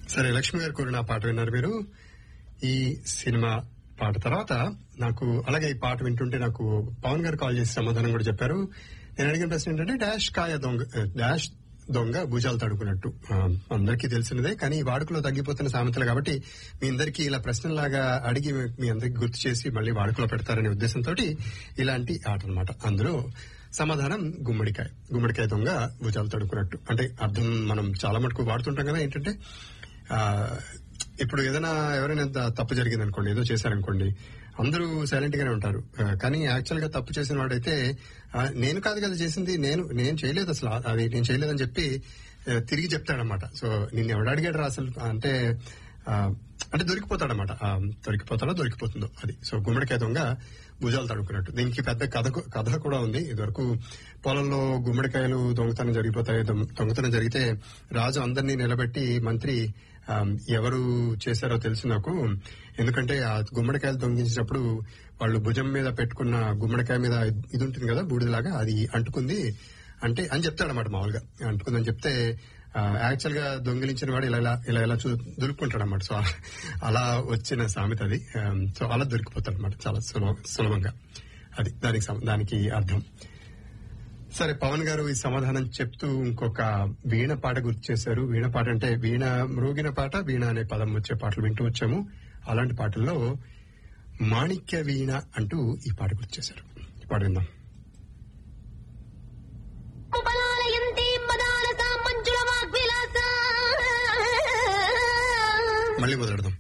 సరే లక్ష్మి గారు కోరిన పాట విన్నారు మీరు ఈ సినిమా పాట తర్వాత నాకు అలాగే ఈ పాట వింటుంటే నాకు పవన్ గారు కాల్ చేసి సమాధానం కూడా చెప్పారు నేను అడిగిన ప్రశ్న ఏంటంటే డాష్ కాయ దొంగ డాష్ దొంగ భుజాలు తడుకున్నట్టు ఆ, అందరికీ తెలిసినదే కానీ ఈ వాడుకలో తగ్గిపోతున్న సామెతలు కాబట్టి మీ అందరికీ ఇలా ప్రశ్నలాగా అడిగి మీ అందరికి గుర్తు చేసి మళ్ళీ వాడుకలో పెడతారనే ఉద్దేశంతో ఇలాంటి ఆట అన్నమాట అందులో సమాధానం గుమ్మడికాయ గుమ్మడికాయ దొంగ భుజాలు తడుకున్నట్టు అంటే అర్థం మనం చాలా మటుకు వాడుతుంటాం కదా ఏంటంటే ఆ, ఇప్పుడు ఏదైనా ఎవరైనా త- తప్పు జరిగింది అనుకోండి ఏదో చేశారనుకోండి అందరూ సైలెంట్ గానే ఉంటారు ఆ, కానీ యాక్చువల్ గా తప్పు చేసిన వాడైతే ఆ, నేను కాదు కదా చేసింది నేను నేను చేయలేదు అసలు ఆ- అది నేను చేయలేదని చెప్పి ఆ, తిరిగి చెప్తాడనమాట సో నిన్ను ఎవడు అడిగాడు రా అసలు అంటే ఆ, అంటే దొరికిపోతాడనమాట ఆ, దొరికిపోతాడో దొరికిపోతుందో అది సో గుమ్మడికాయ దొంగ భుజాలు తడుకున్నట్టు దీనికి పెద్ద కథ కు- కథ కూడా ఉంది ఇదివరకు పొలంలో గుమ్మడికాయలు దొంగతనం జరిగిపోతాయి దొం- దొంగతనం జరిగితే రాజు అందరినీ నిలబెట్టి మంత్రి ఆ, ఎవరు చేశారో తెలుసు నాకు ఎందుకంటే ఆ గుమ్మడికాయలు దొంగించినప్పుడు వాళ్ళు భుజం మీద పెట్టుకున్న గుమ్మడికాయ మీద ఇది ఉంటుంది కదా బూడిదలాగా అది అంటుకుంది అంటే అని చెప్తాడన్నమాట మామూలుగా అంటుకుందని చెప్తే యాక్చువల్ గా దొంగిలించిన వాడు ఇలా ఇలా ఇలా ఇలా చూ దులుపుకుంటాడు అనమాట సో అలా వచ్చిన సామెత అది ఆ, సో అలా దొరికిపోతాడు అనమాట చాలా సులభ- సులభంగా అది దానికి సం- దానికి అర్థం సరే పవన్ గారు ఈ సమాధానం చెప్తూ ఇంకొక వీణ పాట గుర్తు చేశారు వీణ పాట అంటే వీణ మ్రోగిన పాట వీణ అనే పదం వచ్చే పాటలు వింటూ వచ్చాము అలాంటి పాటల్లో మాణిక్య వీణ అంటూ ఈ పాట గుర్తు చేశారు ఈ పాట విందాం ఉపలాలయంతే మదాలస మంజుల వాగ్విలాస మళ్ళీ మొదలెడదాం